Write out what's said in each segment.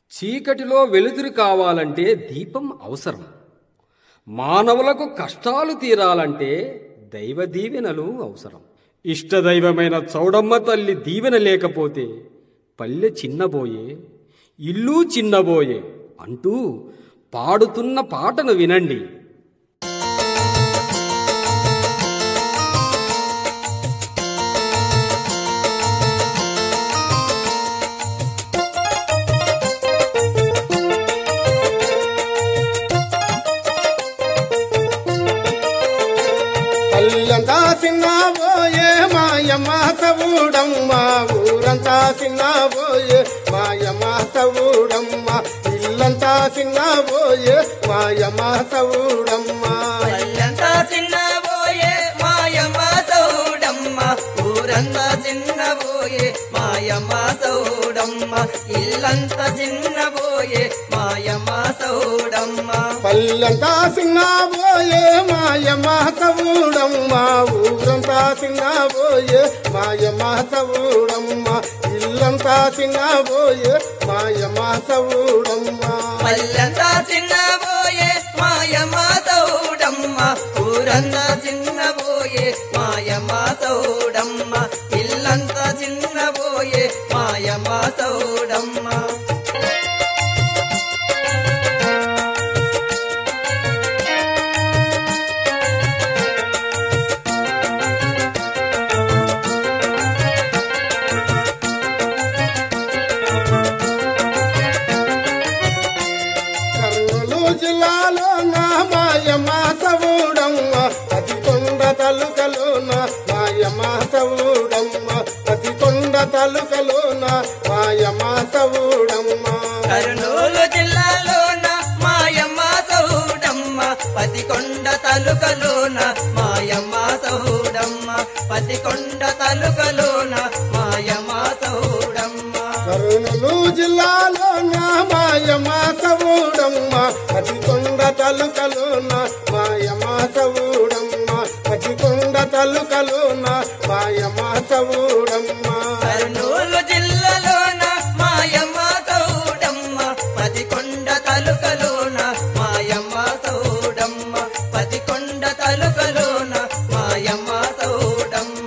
చీకటిలో వెలుతురు కావాలంటే దీపం అవసరం మానవులకు కష్టాలు తీరాలంటే దైవ దీవెనలు అవసరం ఇష్టదైవమైన చౌడమ్మ తల్లి దీవెన లేకపోతే పల్లె చిన్నబోయే ఇల్లు చిన్నబోయే అంటూ పాడుతున్న పాటను వినండి పల్లంతా సిన్నబోయే మాయమ్మ సవుడమ్మ ఊరంతా సిన్నబోయే మాయమ్మ సవుడమ్మ ఇల్లంతా సిన్నబోయే మాయమ్మ సవుడమ్మ పల్లంతా చిన్నబోయే మాయమ్మ సౌడమ్మ ఊరంతా చిన్నబోయే మాయమ్మ సౌడమ్మ ఇల్లంతా చిన్నబోయే మాయమ్మ సౌడమ్మ పల్లంతా సిన్నబోయే మాయమ్మ సవుడమ్మ ఊరంతా సిన్నబోయే మాయమ్మ సవుడమ్మ ఇల్లంతా సిన్నబోయే మాయమ్మ సవుడమ్మ పల్లంతా చిన్నబోయే మాయమ్మ సౌడమ్మ ఊరంతా చిన్నబోయే మాయమ్మ సౌడమ్మ ఇల్లంతా చిన్నబోయే మాయమ్మ సౌడమ్మ కర్నూలు జిల్లాలో నా మాయమ్మ సవుడమ్మ అతి కొండ తలుకలోన మాయమ్మ సవుడమ్మ అతి కొండ తలుకలోన మాయమ్మ సవుడమ్మ కర్నూలు జిల్లాలోన మాయమ్మ సౌడమ్మ పతికొండ తలుకలోన మాయమ్మ సౌడమ్మ పతికొండ తలుకలోన మాయమ్మ సౌడమ్మ కర్నూలు జిల్లాలో నా మాయమ్మ సవుడమ్మ అతి కొండ తలుకలోన మాయమ్మ సవుడమ్మ అతి కొండ తలుకలోన మాయమ్మ సవుడమ్మ కర్నూలు జిల్లాలోన మాయమ్మ సౌడమ్మ పతికొండ తలుకలోన మాయమ్మ సౌడమ్మ పతికొండ తలుకలోన మాయమ్మ సౌడమ్మ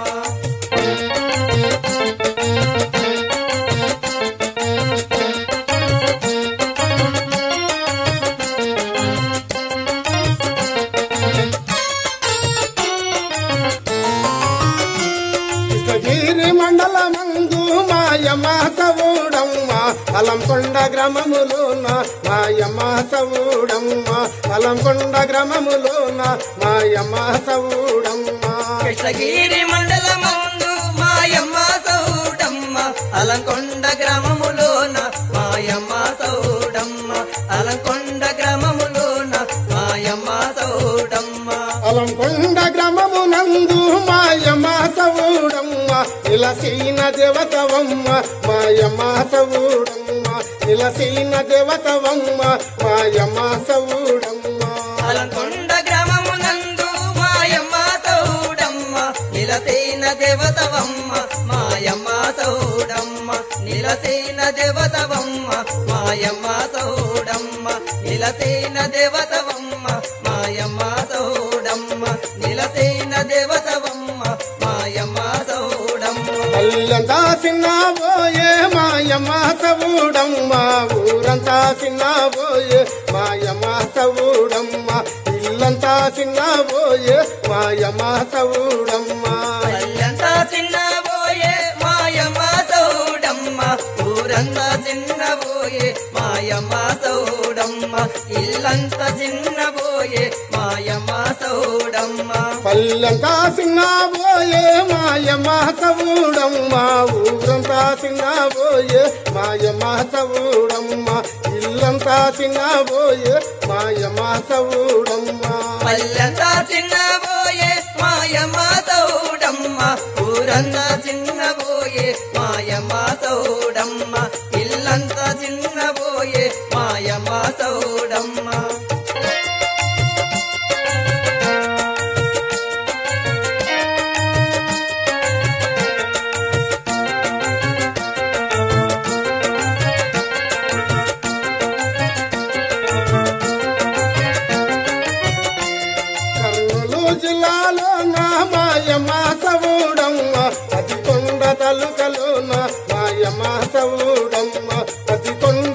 కృష్ణగిరి మండలమందు మాయమ్మ సవుడమ్మ అలంకొండ గ్రామములోన మాయమ్మ సవుడమ్మ అలంకొండ గ్రామములోన మాయమ్మ సవుడమ్మ కృష్ణగిరి మండలమందు మాయమ్మ సౌడమ్మ అలంకొండ గ్రామములోన మాయమ్మ సౌడమ్మ అలంకొండ గ్రామములోన మాయమ్మ సౌడమ్మ అలంకొండ గ్రామమునందు మాయమ్మ సవుడమ్మ నిలసీన దేవతవమ్మ మాయమ్మ సవుడమ్మ నిలసీన దేవతవమ్మ మాయమ్మ సవుడమ్మ అలంకొండ గ్రామమునందు మాయమ్మ సౌడమ్మ నిలసేన దేవతవమ్మ మాయమ్మ సౌడమ్మ నిలసేన దేవతవమ్మ మాయమ్మ సౌడమ్మ నిలసేన దేవతవమ్మ మాయమ్మ సౌడమ్మ నిలసేన దేవతవమ్మ మాయమ్మ సౌడమ్మ అల్లంతా సిన్నబోయే మాయమ్మ సవుడమ్మ ఊరంతా సిన్నబోయే మాయమ్మ సవుడమ్మ ఇల్లంతా సిన్నబోయే మాయమ్మ సవుడమ్మ పల్లంతా చిన్నబోయే మాయమ్మ సౌడమ్మ ఊరంతా చిన్నబోయే మాయమ్మ సౌడమ్మ ఇల్లంతా చిన్నబోయే మాయమ్మ సౌడమ్మ పల్లంతా సిన్నబోయే మాయమ్మ సవుడమ్మ ఊరంతా సిన్నబోయే మాయమ్మ సవుడమ్మ ఇల్లంతా సిన్నబోయే మాయమ్మ సవుడమ్మ పల్లంతా చిన్నబోయే మాయమ్మ సౌడమ్మ ఊరంతా చిన్నబోయే మాయమ్మ సౌడమ్మ ఇల్లంతా చిన్నబోయే మాయమ్మ సౌడమ్మ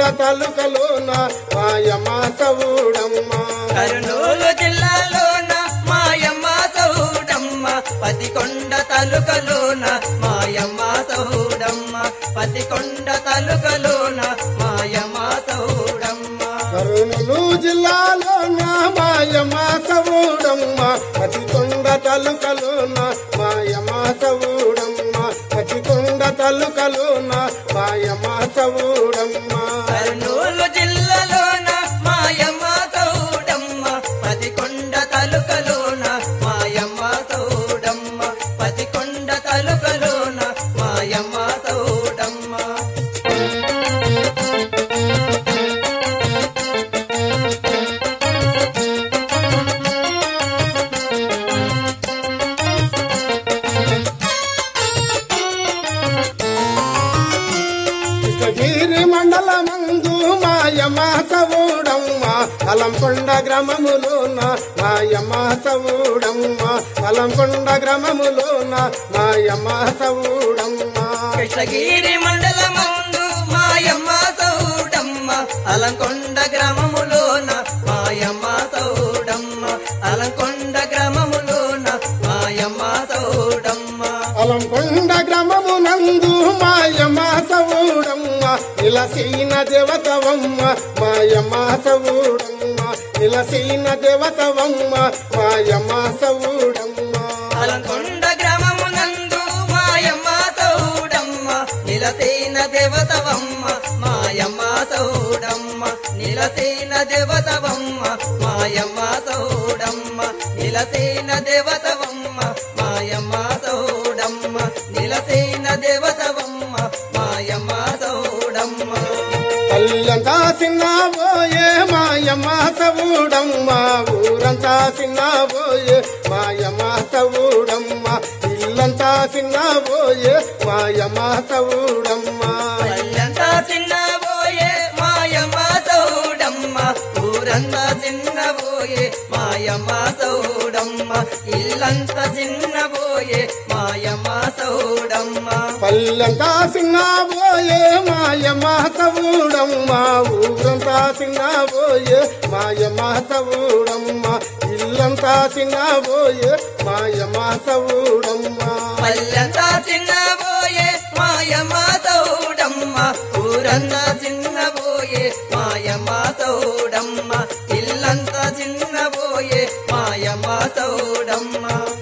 తలుకలోన మాయమ్మ సవుడమ్మ కర్నూలు జిల్లాలోన మాయమ్మ సౌడమ్మ పతికొండ తలుకలోన మాయమ్మ సౌడమ్మ పతికొండ తలుకలోన మాయమ్మ సౌడమ్మ కరుణులు జిల్లాలోన మాయమ్మ సవుడమ్మ పతికొండ తలుకలోన మాయమ్మ సవుడమ్మ పతికొండ తలుకలోన మాయమ్మ సవుడమ్మ కర్నూలు జిల్లాలోన మాయమ్మ సౌడమ్మ పతికొండ తలుకలోన మాయమ్మ సౌడమ్మ పతికొండ తలుకలోన మాయమ్మ సౌడమ్మ కృష్ణగిరి మండలమందు మాయమ్మ సవుడమ్మ అలంకొండ గ్రామములోన మాయమ్మ సవుడమ్మ అలంకొండ గ్రామములోన మాయమ్మ సవుడమ్మ కృష్ణగిరి మండలమందు మాయమ్మ సౌడమ్మ అలంకొండ గ్రామములోన మాయమ్మ సౌడమ్మ అలంకొండ గ్రామములోన మాయమ్మ సౌడమ్మ అలంకొండ గ్రామమునందు మాయమ్మ సవుడమ్మ నిలసీన దేవతవమ్మ మాయమ్మ సవుడమ్మ నిలసీన దేవతవమ్మ మాయమ్మ సవుడమ్మ అలంకొండ గ్రామమునందు మాయమ్మ సౌడమ్మ నిలసేన దేవతవమ్మ మాయమ్మ సౌడమ్మ నిలసేన దేవతవమ్మ మాయమ్మ సౌడమ్మ నిలసేన దేవతవమ్మ మాయమ్మ సౌడమ్మ నిలసేన దేవతవమ్మ మాయమ్మ సౌడమ్మ పల్లంతా సిన్నబోయే మాయమ్మ సవుడమ్మ ఊరంతా సిన్నబోయే మాయమ్మ సవుడమ్మ ఇల్లంతా సిన్నబోయే మాయమ్మ సవుడమ్మ పల్లెంతా చిన్నబోయే మాయమ్మ సౌడమ్మ ఊరంతా చిన్నబోయే మాయమ్మ సౌడమ్మ ఇల్లంతా చిన్నబోయే మాయమ్మ సౌడమ్మ పల్లంతా సిన్నబోయే మాయమ్మ సవుడమ్మ ఊరంతా సిన్నబోయే మాయమ్మ సవుడమ్మ ఇల్లంతా సిన్నబోయే మాయమ్మ సవుడమ్మ పల్లెంతా చిన్నబోయే మాయమ్మ సౌడమ్మ ఊరంతా చిన్నబోయే మాయమ్మ సౌడమ్మ ఇల్లంతా చిన్నబోయే మాయమ్మ సౌడమ్మ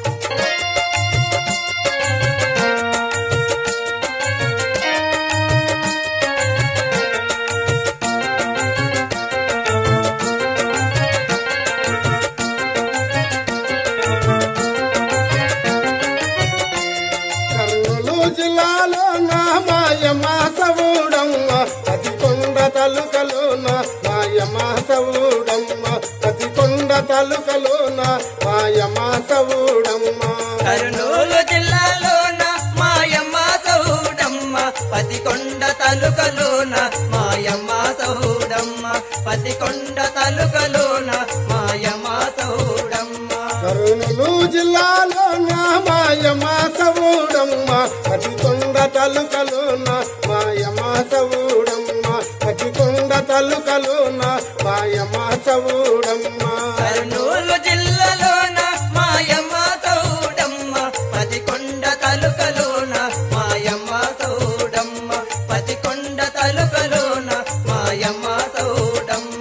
కర్నూలు జిల్లాలో నా మాయమ్మ సవుడమ్మ పతికొండ తలుకలోన మాయమ్మ సవుడమ్మ పతికొండ తలుకలోన మాయమ్మ సవుడమ్మ కర్నూలు జిల్లాలోన మాయమ్మ సౌడమ్మ పతికొండ తలుకలోన మాయమ్మ సౌడమ్మ పతికొండ తలుకలోన మాయమ్మ సౌడమ్మ కర్నూలు జిల్లాలో నా మాయమ్మ సవుడమ్మ పతికొండ తలుకలోన మాయమ్మ సవుడమ్మ పతికొండ తలుకలోన మాయమ్మ సవుడమ్మ కర్నూలు జిల్లాలోన మాయమ్మ సౌడమ్మ పతికొండ తలుకలోన మాయమ్మ సౌడమ్మ పతికొండ తలుకలోన మాయమ్మ సౌడమ్మ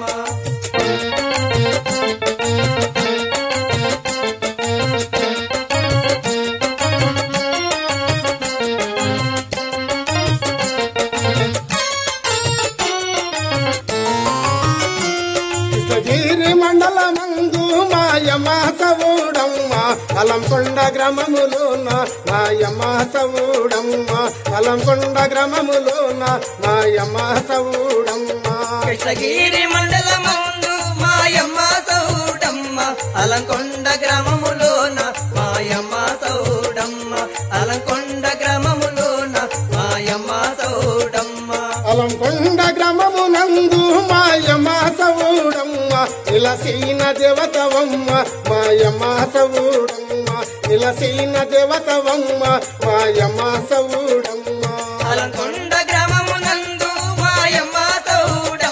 కృష్ణగిరి మండలమందు మాయమ్మ సవుడమ్మ అలంకొండ గ్రామములోన మాయమ్మ సవుడమ్మ అలంకొండ గ్రామములోన మాయమ్మ సవుడమ్మ కృష్ణగిరి మండలమందు మాయమ్మ సౌడమ్మ అలంకొండ గ్రామములోన మాయమ్మ సౌడమ్మ అలంకొండ గ్రామములోన మాయమ్మ సౌడమ్మ అలంకొండ గ్రామమునందు మాయమ్మ సవుడమ్మ నిలసీన దేవతవమ్మ మాయమ్మ సవుడమ్మ నిలసీన దేవతవమ్మ మాయమ్మ సవుడమ్మ అలంకొండ గ్రామమునందు మాయమ్మ సౌడమ్మ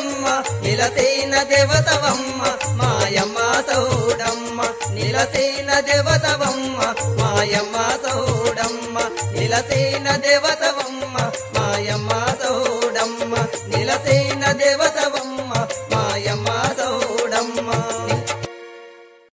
దేవతవమ్మ మాయమ్మ సౌడమ్మ నిలసీన దేవతవమ్మ మాయమ్మ సౌడమ్మ